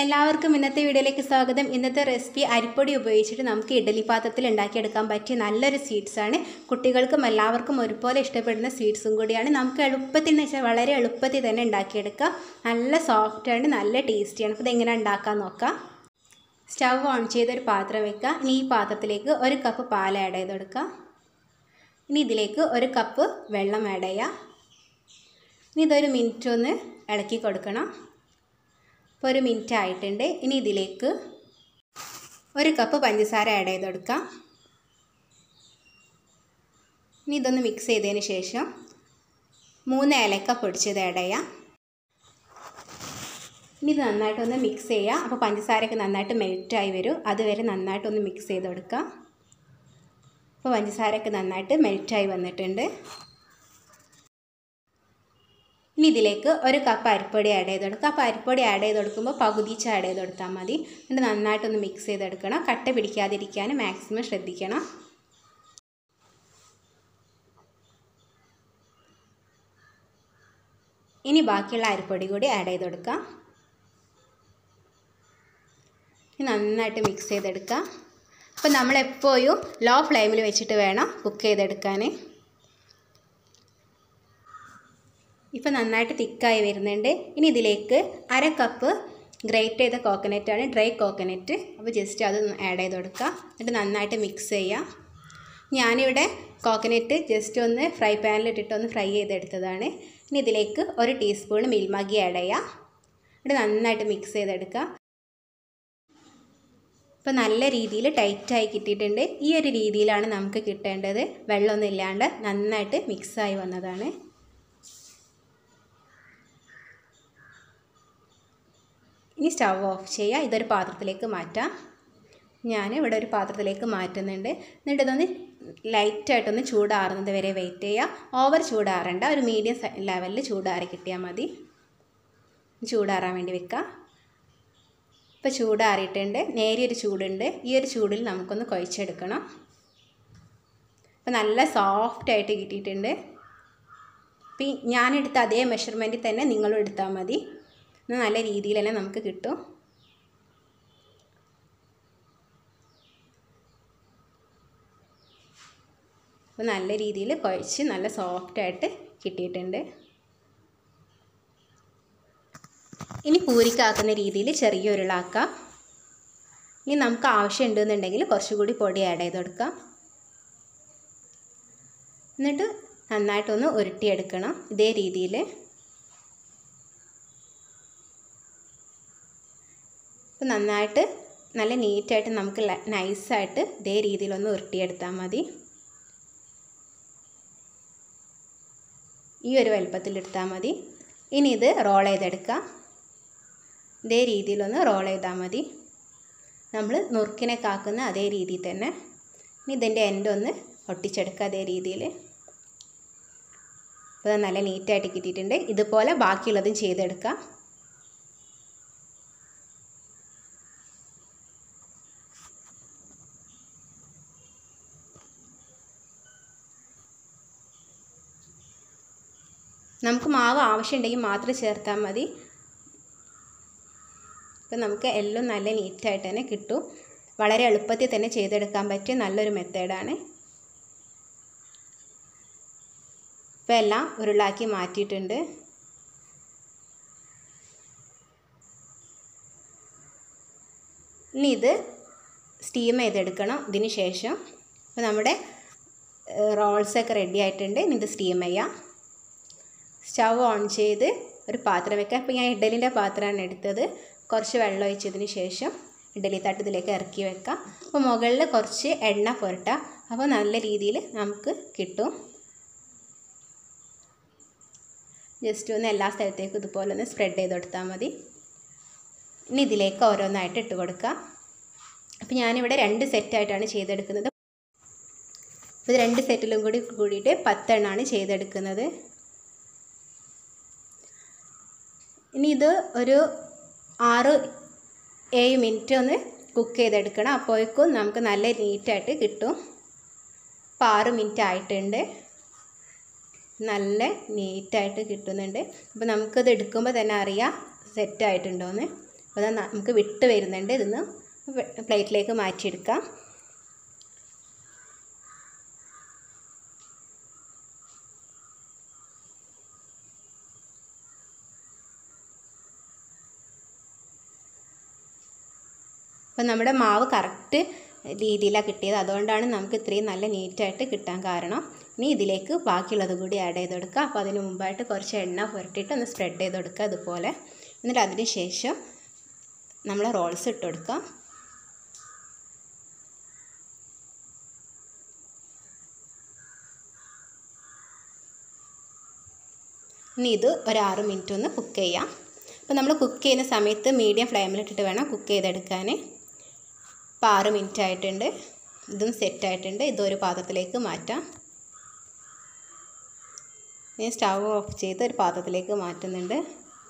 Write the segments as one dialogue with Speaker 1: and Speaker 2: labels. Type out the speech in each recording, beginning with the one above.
Speaker 1: എല്ലാവർക്കും ഇന്നത്തെ വീഡിയോയിലേക്ക് സ്വാഗതം ഇന്നത്തെ റെസിപ്പി അരിപ്പൊടി ഉപയോഗിച്ചിട്ട് നമുക്ക് ഇഡലി പാത്രത്തിൽ ഉണ്ടാക്കിയെടുക്കാൻ പറ്റിയ നല്ലൊരു സ്വീറ്റ്സാണ് കുട്ടികൾക്കും എല്ലാവർക്കും ഒരുപോലെ ഇഷ്ടപ്പെടുന്ന സ്വീറ്റ്സും കൂടിയാണ് നമുക്ക് എളുപ്പത്തിൽ എന്ന് വെച്ചാൽ വളരെ എളുപ്പത്തിൽ തന്നെ ഉണ്ടാക്കിയെടുക്കാം നല്ല സോഫ്റ്റാണ് നല്ല ടേസ്റ്റിയാണ് അപ്പോൾ ഇതെങ്ങനെ ഉണ്ടാക്കാൻ നോക്കാം സ്റ്റവ് ഓൺ ചെയ്തൊരു പാത്രം വെക്കുക ഇനി ഈ പാത്രത്തിലേക്ക് ഒരു കപ്പ് പാൽ ആഡ് ചെയ്ത് കൊടുക്കുക ഇനി ഇതിലേക്ക് ഒരു കപ്പ് വെള്ളം ആഡ് ചെയ്യുക ഇനി ഇതൊരു മിനിറ്റ് ഒന്ന് ഇളക്കി കൊടുക്കണം ഇപ്പോൾ ഒരു മിനിറ്റ് ആയിട്ടുണ്ട് ഇനി ഇതിലേക്ക് ഒരു കപ്പ് പഞ്ചസാര ആഡ് ചെയ്ത് കൊടുക്കാം ഇനി ഇതൊന്ന് മിക്സ് ചെയ്തതിന് ശേഷം മൂന്ന് ഏലക്ക പൊടിച്ചത് ആഡ് ചെയ്യാം ഇനി ഇത് നന്നായിട്ടൊന്ന് മിക്സ് ചെയ്യുക അപ്പോൾ പഞ്ചസാരയൊക്കെ നന്നായിട്ട് മെൽറ്റായി വരും അതുവരെ നന്നായിട്ടൊന്ന് മിക്സ് ചെയ്ത് കൊടുക്കുക അപ്പോൾ പഞ്ചസാരയൊക്കെ നന്നായിട്ട് മെൽറ്റായി വന്നിട്ടുണ്ട് ഇനി ഇതിലേക്ക് ഒരു കപ്പ് അരിപ്പൊടി ആഡ് ചെയ്ത് കൊടുക്കുക അപ്പോൾ അരിപ്പൊടി ആഡ് ചെയ്ത് കൊടുക്കുമ്പോൾ പകുതിച്ച് ആഡ് ചെയ്ത് കൊടുത്താൽ മതി എന്നിട്ട് നന്നായിട്ടൊന്ന് മിക്സ് ചെയ്തെടുക്കണം കട്ട പിടിക്കാതിരിക്കാൻ മാക്സിമം ശ്രദ്ധിക്കണം ഇനി ബാക്കിയുള്ള അരിപ്പൊടി കൂടി ആഡ് ചെയ്ത് കൊടുക്കാം നന്നായിട്ട് മിക്സ് ചെയ്തെടുക്കാം അപ്പോൾ നമ്മളെപ്പോഴും ലോ ഫ്ലെയിമിൽ വെച്ചിട്ട് വേണം കുക്ക് ചെയ്തെടുക്കാൻ ഇപ്പോൾ നന്നായിട്ട് തിക്കായി വരുന്നുണ്ട് ഇനി ഇതിലേക്ക് അര കപ്പ് ഗ്രേറ്റ് ചെയ്ത കോക്കനറ്റാണ് ഡ്രൈ കോക്കനറ്റ് അപ്പോൾ ജസ്റ്റ് അത് ആഡ് ചെയ്ത് കൊടുക്കുക എന്നിട്ട് നന്നായിട്ട് മിക്സ് ചെയ്യുക ഞാനിവിടെ കോക്കനറ്റ് ജസ്റ്റ് ഒന്ന് ഫ്രൈ പാനിലിട്ടിട്ട് ഒന്ന് ഫ്രൈ ചെയ്തെടുത്തതാണ് ഇനി ഇതിലേക്ക് ഒരു ടീസ്പൂൺ മിൽമാഗി ആഡ് ചെയ്യുക എന്നിട്ട് നന്നായിട്ട് മിക്സ് ചെയ്തെടുക്കുക ഇപ്പോൾ നല്ല രീതിയിൽ ടൈറ്റായി കിട്ടിയിട്ടുണ്ട് ഈ ഒരു രീതിയിലാണ് നമുക്ക് കിട്ടേണ്ടത് വെള്ളമൊന്നും ഇല്ലാണ്ട് നന്നായിട്ട് മിക്സായി വന്നതാണ് ഇനി സ്റ്റവ് ഓഫ് ചെയ്യുക ഇതൊരു പാത്രത്തിലേക്ക് മാറ്റാം ഞാൻ ഇവിടെ ഒരു പാത്രത്തിലേക്ക് മാറ്റുന്നുണ്ട് എന്നിട്ട് ഇതൊന്ന് ലൈറ്റായിട്ടൊന്ന് ചൂടാറുന്നത് വരെ വെയിറ്റ് ചെയ്യുക ഓവർ ചൂടാറണ്ട ഒരു മീഡിയം ലെവലിൽ ചൂടാറി കിട്ടിയാൽ മതി ചൂടാറാൻ വേണ്ടി വെക്കുക ഇപ്പോൾ ചൂടാറിയിട്ടുണ്ട് നേരിയൊരു ചൂടുണ്ട് ഈ ഒരു ചൂടിൽ നമുക്കൊന്ന് കുഴച്ചെടുക്കണം അപ്പോൾ നല്ല സോഫ്റ്റായിട്ട് കിട്ടിയിട്ടുണ്ട് അപ്പം ഞാനെടുത്ത അതേ മെഷർമെൻറ്റിൽ തന്നെ നിങ്ങളും എടുത്താൽ മതി എന്നാൽ നല്ല രീതിയിൽ തന്നെ നമുക്ക് കിട്ടും അപ്പോൾ നല്ല രീതിയിൽ കുഴച്ച് നല്ല സോഫ്റ്റായിട്ട് കിട്ടിയിട്ടുണ്ട് ഇനി പൂരിക്കാക്കുന്ന രീതിയിൽ ചെറിയ ഉരുളാക്കാം ഇനി നമുക്ക് ആവശ്യം ഉണ്ടെന്നുണ്ടെങ്കിൽ കുറച്ചുകൂടി പൊടി ആഡ് ചെയ്ത് കൊടുക്കാം എന്നിട്ട് നന്നായിട്ടൊന്ന് ഉരുട്ടിയെടുക്കണം ഇതേ രീതിയിൽ അപ്പോൾ നന്നായിട്ട് നല്ല നീറ്റായിട്ട് നമുക്ക് നൈസായിട്ട് ഇതേ രീതിയിലൊന്ന് ഉരുട്ടിയെടുത്താൽ മതി ഈ ഒരു വലുപ്പത്തിലെടുത്താൽ മതി ഇനി ഇത് റോൾ ചെയ്തെടുക്കാം ഇതേ രീതിയിലൊന്ന് റോൾ ചെയ്താൽ മതി നമ്മൾ നുറുക്കിനെ കാക്കുന്ന അതേ രീതിയിൽ തന്നെ ഇനി ഇതിൻ്റെ എൻഡ് ഒന്ന് ഒട്ടിച്ചെടുക്കുക അതേ രീതിയിൽ അപ്പോൾ നല്ല നീറ്റായിട്ട് കിട്ടിയിട്ടുണ്ട് ഇതുപോലെ ബാക്കിയുള്ളതും ചെയ്തെടുക്കാം നമുക്ക് മാവ് ആവശ്യമുണ്ടെങ്കിൽ മാത്രം ചേർത്താൽ മതി ഇപ്പം നമുക്ക് എല്ലാം നല്ല നീറ്റായിട്ട് തന്നെ കിട്ടും വളരെ എളുപ്പത്തിൽ തന്നെ ചെയ്തെടുക്കാൻ പറ്റിയ നല്ലൊരു മെത്തേഡാണ് ഇപ്പം എല്ലാം ഉരുളാക്കി മാറ്റിയിട്ടുണ്ട് ഇനി ഇത് സ്റ്റീം ചെയ്തെടുക്കണം ഇതിന് ശേഷം അപ്പോൾ നമ്മുടെ റോൾസൊക്കെ റെഡി ആയിട്ടുണ്ട് ഇനി ഇത് സ്റ്റീം ചെയ്യാം സ്റ്റവ് ഓൺ ചെയ്ത് ഒരു പാത്രം വെക്കുക അപ്പോൾ ഞാൻ ഇഡലിൻ്റെ പാത്രമാണ് എടുത്തത് കുറച്ച് വെള്ളം ഒഴിച്ചതിന് ശേഷം ഇഡലി തട്ട് ഇതിലേക്ക് ഇറക്കി വെക്കാം അപ്പോൾ മുകളിൽ കുറച്ച് എണ്ണ പുരട്ടുക അപ്പോൾ നല്ല രീതിയിൽ നമുക്ക് കിട്ടും ജസ്റ്റ് ഒന്ന് എല്ലാ സ്ഥലത്തേക്കും ഇതുപോലെ ഒന്ന് സ്പ്രെഡ് ചെയ്ത് കൊടുത്താൽ മതി ഇനി ഇതിലേക്ക് ഓരോന്നായിട്ട് ഇട്ട് കൊടുക്കുക അപ്പോൾ ഞാനിവിടെ രണ്ട് സെറ്റായിട്ടാണ് ചെയ്തെടുക്കുന്നത് അപ്പോൾ ഇത് രണ്ട് സെറ്റിലും കൂടി കൂടിയിട്ട് പത്തെണ്ണമാണ് ചെയ്തെടുക്കുന്നത് ഇനി ഇത് ഒരു ആറ് ഏഴ് മിനിറ്റ് ഒന്ന് കുക്ക് ചെയ്തെടുക്കണം അപ്പോഴേക്കും നമുക്ക് നല്ല നീറ്റായിട്ട് കിട്ടും അപ്പോൾ ആറ് മിനിറ്റ് ആയിട്ടുണ്ട് നല്ല നീറ്റായിട്ട് കിട്ടുന്നുണ്ട് അപ്പോൾ നമുക്കത് എടുക്കുമ്പോൾ തന്നെ അറിയാം സെറ്റായിട്ടുണ്ടോയെന്ന് അപ്പോൾ അത് നമുക്ക് വിട്ട് വരുന്നുണ്ട് ഇതൊന്ന് പ്ലേറ്റിലേക്ക് മാറ്റിയെടുക്കാം അപ്പോൾ നമ്മുടെ മാവ് കറക്റ്റ് രീതിയിലാണ് കിട്ടിയത് അതുകൊണ്ടാണ് നമുക്ക് ഇത്രയും നല്ല നീറ്റായിട്ട് കിട്ടാൻ കാരണം ഇനി ഇതിലേക്ക് ബാക്കിയുള്ളത് കൂടി ആഡ് ചെയ്ത് കൊടുക്കുക അപ്പോൾ അതിന് മുമ്പായിട്ട് കുറച്ച് എണ്ണ പുരട്ടിയിട്ട് ഒന്ന് സ്പ്രെഡ് ചെയ്ത് കൊടുക്കുക ഇതുപോലെ എന്നിട്ട് അതിന് ശേഷം നമ്മൾ റോൾസ് ഇട്ട് കൊടുക്കുക ഇനി ഇത് ഒരു ആറ് മിനിറ്റ് ഒന്ന് കുക്ക് ചെയ്യാം അപ്പോൾ നമ്മൾ കുക്ക് ചെയ്യുന്ന സമയത്ത് മീഡിയം ഫ്ലെയിമിലിട്ടിട്ട് വേണം കുക്ക് ചെയ്തെടുക്കാൻ ഇപ്പോൾ ആറ് മിനിറ്റ് ആയിട്ടുണ്ട് ഇതും സെറ്റായിട്ടുണ്ട് ഇതൊരു പാത്രത്തിലേക്ക് മാറ്റാം ഞാൻ സ്റ്റവ് ഓഫ് ചെയ്ത് ഒരു പാത്രത്തിലേക്ക് മാറ്റുന്നുണ്ട്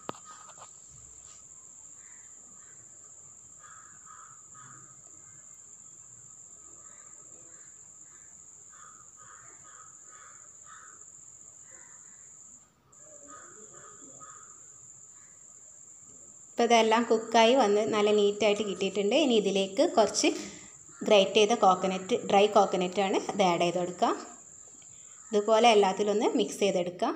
Speaker 1: ഇപ്പോൾ ഇതെല്ലാം കുക്കായി വന്ന് നല്ല നീറ്റായിട്ട് കിട്ടിയിട്ടുണ്ട് ഇനി ഇതിലേക്ക് കുറച്ച് ഗ്രേറ്റ് ചെയ്ത കോക്കനട്ട് ഡ്രൈ കോക്കനറ്റാണ് അത് ആഡ് ചെയ്ത് കൊടുക്കുക ഇതുപോലെ എല്ലാത്തിലും ഒന്ന് മിക്സ് ചെയ്തെടുക്കുക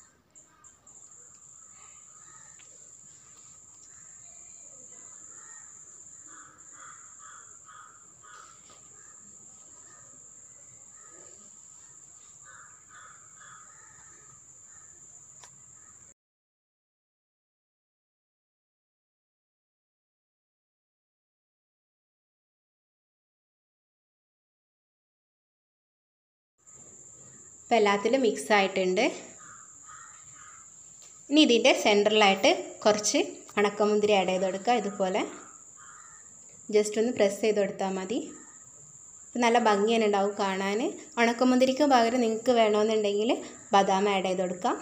Speaker 1: ഇപ്പോൾ എല്ലാത്തിലും മിക്സ് ആയിട്ടുണ്ട് ഇനി ഇതിൻ്റെ സെൻറ്ററിലായിട്ട് കുറച്ച് ഉണക്കമുന്തിരി ആഡ് ചെയ്ത് കൊടുക്കുക ഇതുപോലെ ജസ്റ്റ് ഒന്ന് പ്രസ് ചെയ്ത് കൊടുത്താൽ മതി നല്ല ഭംഗി തന്നെ ഉണ്ടാവും കാണാൻ ഉണക്കമുന്തിരിക്ക് പകരം നിങ്ങൾക്ക് വേണമെന്നുണ്ടെങ്കിൽ ബദാം ആഡ് ചെയ്ത് കൊടുക്കാം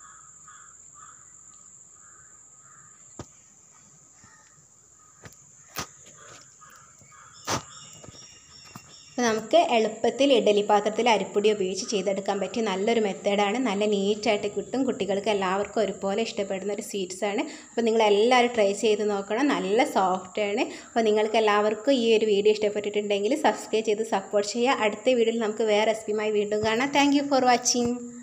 Speaker 1: അപ്പോൾ നമുക്ക് എളുപ്പത്തിൽ ഇഡലി പാത്രത്തിൽ അരിപ്പൊടി ഉപയോഗിച്ച് ചെയ്തെടുക്കാൻ പറ്റിയ നല്ലൊരു മെത്തേഡാണ് നല്ല നീറ്റായിട്ട് കിട്ടും കുട്ടികൾക്ക് എല്ലാവർക്കും ഒരുപോലെ ഇഷ്ടപ്പെടുന്ന ഒരു സ്വീറ്റ്സാണ് അപ്പോൾ നിങ്ങൾ എല്ലാവരും ട്രൈ ചെയ്ത് നോക്കണം നല്ല സോഫ്റ്റാണ് അപ്പോൾ നിങ്ങൾക്ക് എല്ലാവർക്കും ഈ ഒരു വീഡിയോ ഇഷ്ടപ്പെട്ടിട്ടുണ്ടെങ്കിൽ സബ്സ്ക്രൈബ് ചെയ്ത് സപ്പോർട്ട് ചെയ്യുക അടുത്ത വീഡിയോയിൽ നമുക്ക് വേറെ റെസിപ്പിയുമായി വീണ്ടും കാണാം താങ്ക് ഫോർ വാച്ചിങ്